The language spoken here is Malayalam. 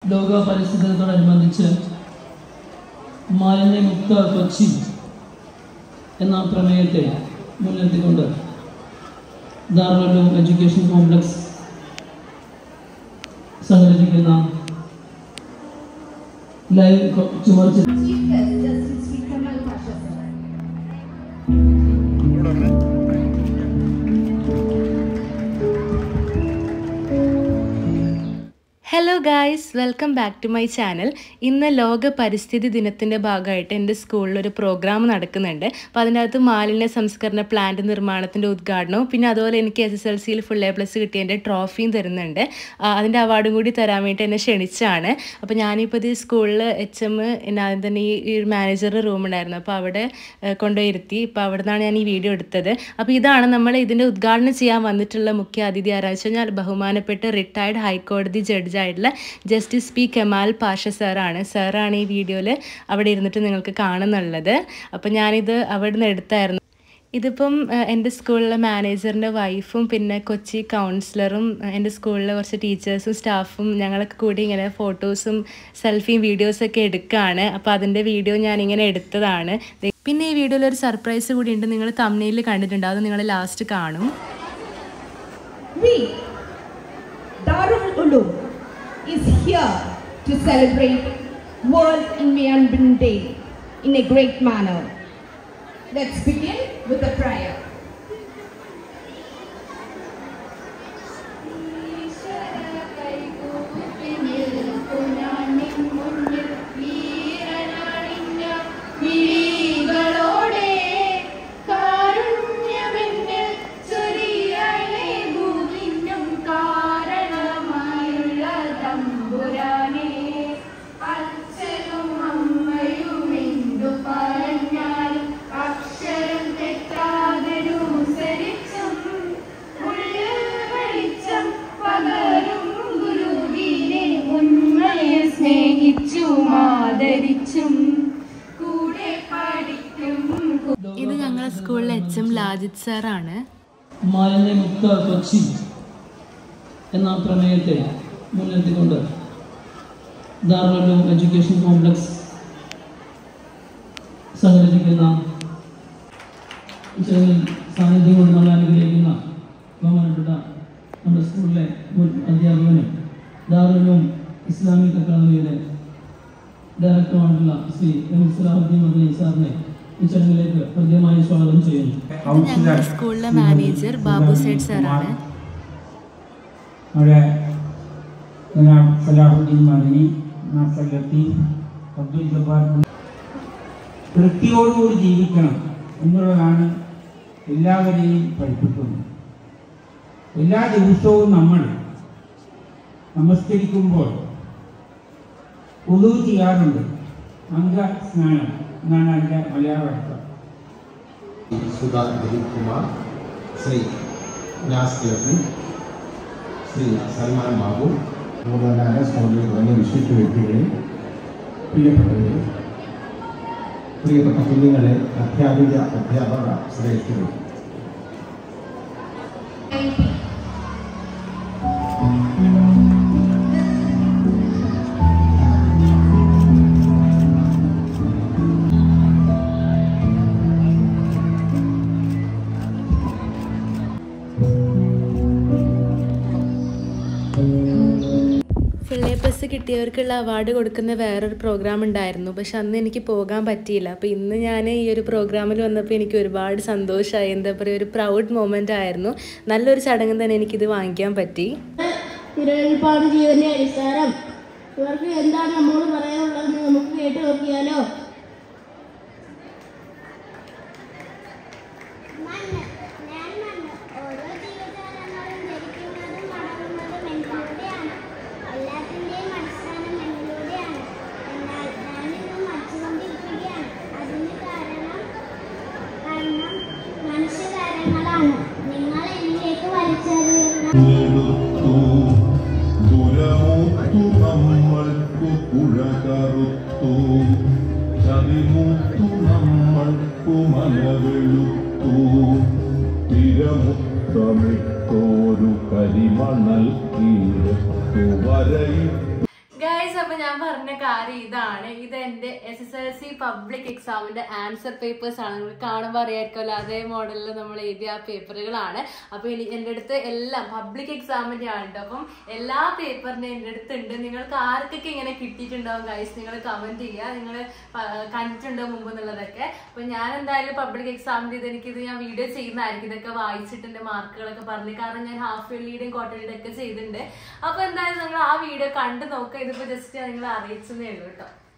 ലോക പരിസ്ഥിതി ദിനത്തോടനുബന്ധിച്ച് മാലിന്യമുക്ത കൊച്ചി എന്ന പ്രമേയത്തെ മുൻനിർത്തിക്കൊണ്ട് ദാറുലും എഡ്യൂക്കേഷൻ കോംപ്ലക്സ് സംഘടിപ്പിക്കുന്ന ലൈവ് ചുമർച്ച Chief Justice Sri Kamal Pasha sir. Hello guys welcome back to my channel ഇന്ന് ലോക പരിസ്ഥിതി ദിനത്തിൻ്റെ ഭാഗമായിട്ട് എൻ്റെ സ്കൂളിൽ ഒരു പ്രോഗ്രാം നടക്കുന്നുണ്ട് അപ്പോൾ അതിൻ്റെ അകത്ത് മാലിന്യ സംസ്കരണ പ്ലാന്റ് നിർമ്മാണത്തിൻ്റെ ഉദ്ഘാടനവും പിന്നെ അതുപോലെ എനിക്ക് എസ് എസ് എൽ സിയിൽ ഫുൾ എ പ്ലസ് കിട്ടിയതിൻ്റെ ട്രോഫിയും തരുന്നുണ്ട് ആ, അതിൻ്റെ അവാർഡും കൂടി തരാൻ വേണ്ടി എന്നെ ക്ഷണിച്ചാണ് അപ്പോൾ ഞാനിപ്പോൾ ഇത് സ്കൂളിൽ എച്ച് എം പിന്നെ ആദ്യം തന്നെ ഈ ഈ മാനേജറുടെ റൂം ഉണ്ടായിരുന്നു അപ്പോൾ അവിടെ ഏഹ്, കൊണ്ടുപോയി ഇരുത്തി ഇപ്പോൾ അവിടെ നിന്നാണ് ഞാൻ ഈ വീഡിയോ എടുത്തത് അപ്പോൾ ഇതാണ് നമ്മൾ ഇതിൻ്റെ ഉദ്ഘാടനം ചെയ്യാൻ വന്നിട്ടുള്ള മുഖ്യ അതിഥി ആരാന്ന് വെച്ച് കഴിഞ്ഞാൽ ബഹുമാനപ്പെട്ട റിട്ടയർഡ് ഹൈക്കോടതി ജഡ്ജായിട്ടുള്ള ജസ്റ്റിസ് പി കെമാൽ പാഷ സാറാണ് സാറാണ് ഈ വീഡിയോയിൽ അവിടെ ഇരുന്നിട്ട് നിങ്ങൾക്ക് കാണുന്നുള്ളത് അപ്പോൾ ഞാനിത് അവിടെ നിന്ന് എടുത്തായിരുന്നു ഇതിപ്പം ഏഹ്, എൻ്റെ സ്കൂളിലെ മാനേജറിൻ്റെ വൈഫും പിന്നെ കൊച്ചി കൗൺസിലറും ഏഹ്, എൻ്റെ സ്കൂളിലെ കുറച്ച് ടീച്ചേഴ്സും സ്റ്റാഫും ഞങ്ങളൊക്കെ കൂടി ഇങ്ങനെ ഫോട്ടോസും സെൽഫിയും വീഡിയോസൊക്കെ എടുക്കുകയാണ് അപ്പോൾ അതിൻ്റെ വീഡിയോ ഞാനിങ്ങനെ എടുത്തതാണ് ദേ- പിന്നെ ഈ വീഡിയോയിൽ ഒരു സർപ്രൈസ് കൂടി ഉണ്ട് നിങ്ങൾ തമിഴിൽ കണ്ടിട്ടുണ്ട് അത് നിങ്ങൾ ലാസ്റ്റ് കാണും We, Darul Ulum, is here to celebrate World Environment Day in a great manner. Let's begin with a prayer. വിളികളോടെ കാരുണ്യമെന്ന് ചൊരിയണേ ഭൂമിനും കാരണമായുള്ള തമ്പുരാനെ അച്ഛനും അമ്മയും എന്തു പറഞ്ഞാലും അക്ഷരം തെറ്റാതനുസരിച്ചും ഉള്ളിൽ വെളിച്ചം പകരും ഗുരുവിനെ ഉണ്മയെ സ്നേഹിച്ചും ആദരിച്ചും കൂടെ പഠിക്കും ഇത് ഞങ്ങളെ സ്കൂളിലെ എച്ച് എം ലാജിത് സാറാണ് മാലിന്യമുക്ത കൊച്ചി എന്ന പ്രമേയത്തെ മുൻനിർത്തിക്കൊണ്ട് ദാറുലും എഡ്യൂക്കേഷൻ കോംപ്ലക്സ് സംഘടിപ്പിക്കുന്ന ഈ ചടങ്ങിൽ സാന്നിധ്യം കൊണ്ട് നമ്മൾ അനുഗ്രഹിക്കുന്ന ബഹുമാനപ്പെട്ട നമ്മുടെ സ്കൂളിലെ മുൻ അധ്യാപകനും ദാറുലും ഇസ്ലാമിക് അക്കാദമിയുടെ ഡയറക്ടറുമായിട്ടുള്ള ശ്രീ എം സലാഹുദ്ദീൻ മദനി സാറിനെ ഈ ചടങ്ങിലേക്ക് ഹൃദ്യമായി സ്വാഗതം ചെയ്യുന്നു ഇത് ഞങ്ങളുടെ സ്കൂളിലെ മാനേജർ ബാബു സൈഡ് സാറാണ് അവിടെ ജനാബ് സലാഹുദ്ദീൻ മദനി നാസർ ലത്തീഫ് അബ്ദുൽ ജബ്ബാർ വൃത്തിയോടുകൂടി ജീവിക്കണം എന്നുള്ളതാണ് എല്ലാവരെയും പഠിപ്പിക്കുന്നത് എല്ലാ ദിവസവും നമ്മൾ നമസ്കരിക്കുമ്പോൾ ഉദു ചെയ്യാറുണ്ട് അംഗ സ്നാനം എന്നാണ് അതിൻ്റെ മലയാള അർത്ഥം സുധാ ദിലീപ് കുമാർ ശ്രീ നാസ് ലഫി ശ്രീ സൽമാൻ ബാബു അതുപോലെ സ്കൂളിൽ വലിയ വിശിഷ്ട വ്യക്തികളെ പ്രിയപ്പെട്ടവരെ പ്രിയപ്പെട്ട കുഞ്ഞുങ്ങളെ അധ്യാപിക അധ്യാപക ശ്രേഷ്ഠരെ ഫുൾ എ പ്ലസ് കിട്ടിയവർക്കുള്ള അവാർഡ് കൊടുക്കുന്ന വേറൊരു പ്രോഗ്രാം ഉണ്ടായിരുന്നു പക്ഷെ അന്ന് എനിക്ക് പോകാൻ പറ്റിയില്ല അപ്പോൾ ഇന്ന് ഞാൻ ഈ ഒരു പ്രോഗ്രാമിൽ വന്നപ്പോൾ എനിക്ക് ഒരുപാട് സന്തോഷമായി എന്താ പറയുക ഒരു പ്രൗഡ് മൊമെൻ്റ് ആയിരുന്നു നല്ലൊരു ചടങ്ങ് തന്നെ എനിക്കിത് വാങ്ങിക്കാൻ പറ്റി തിരഞ്ഞെടുപ്പാണ് ജീവന്റെ അടിസ്ഥാനം ഇവർക്ക് എന്താണ് നമ്മോട് പറയാനുള്ളതെന്ന് നമുക്ക് കേട്ട് നോക്കിയാലോ മണ്ണ് ഞാൻ മണ്ണ് ഓരോ ജീവജാലങ്ങളും ജനിക്കുന്നതും വളരുന്നതും എന്നിലൂടെയാണ് എല്ലാത്തിൻ്റെയും അടിസ്ഥാനം എന്നിലൂടെയാണ് എന്നാൽ ഞാൻ ഇന്ന് മരിച്ചുകൊണ്ടിരിക്കുകയാണ് അതിന് കാരണം കാരണം മനുഷ്യകാര്യങ്ങളാണ് നിങ്ങൾ എന്നിലേക്ക് വലിച്ചെറിയുന്ന എടുത്തു ദുരമൂത്തു നമ്മൾക്കു പുഴ കറുത്തു ചതിമൂത്തു നമ്മൾക്കു മലവെളുത്തു തിരമുത്തമിട്ടോരു കരിമണൽ കീഴത്തു വരയിട്ടു ഗായ്സ് അപ്പൊ ഞാൻ പറഞ്ഞ കാര്യം ഇതാണ് ഇത് എന്റെ S S L C public എക്സാമിന്റെ ആൻസർ പേപ്പേഴ്സ് ആണ് നിങ്ങൾ കാണുമ്പോൾ അറിയായിരിക്കുമല്ലോ അതേ മോഡലിൽ നമ്മൾ എഴുതിയ ആ പേപ്പറുകളാണ് അപ്പൊ ഇനി എന്റെ അടുത്ത് എല്ലാം പബ്ലിക് എക്സാമിന്റെ ആണ് ട്ടോ. അപ്പം എല്ലാ പേപ്പറിന്റെ എന്റെ അടുത്ത് ഉണ്ട് നിങ്ങൾക്ക് ആർക്കൊക്കെ ഇങ്ങനെ കിട്ടിയിട്ടുണ്ടാവും ഗൈസ് നിങ്ങൾ കമന്റ് ചെയ്യുക നിങ്ങൾ കണ്ടിട്ടുണ്ടോ മുമ്പ് എന്നുള്ളതൊക്കെ അപ്പൊ ഞാൻ എന്തായാലും പബ്ലിക് എക്സാമിന്റെ ഇത് എനിക്കിത് ഞാൻ വീഡിയോ ചെയ്യുന്നതായിരിക്കും ഇതൊക്കെ വായിച്ചിട്ട് എന്റെ മാർക്കുകളൊക്കെ പറഞ്ഞു കാരണം ഞാൻ ഹാഫ് ഇയർലിയുടെയും ക്വാർട്ടർലിയുടെ ഒക്കെ ചെയ്തിട്ടുണ്ട് അപ്പൊ എന്തായാലും നിങ്ങൾ ആ വീഡിയോ കണ്ടു നോക്കുക ഇതിപ്പോ ജസ്റ്റ് നിങ്ങൾ അറിയിച്ചതേ ഉള്ളൂ കേട്ടോ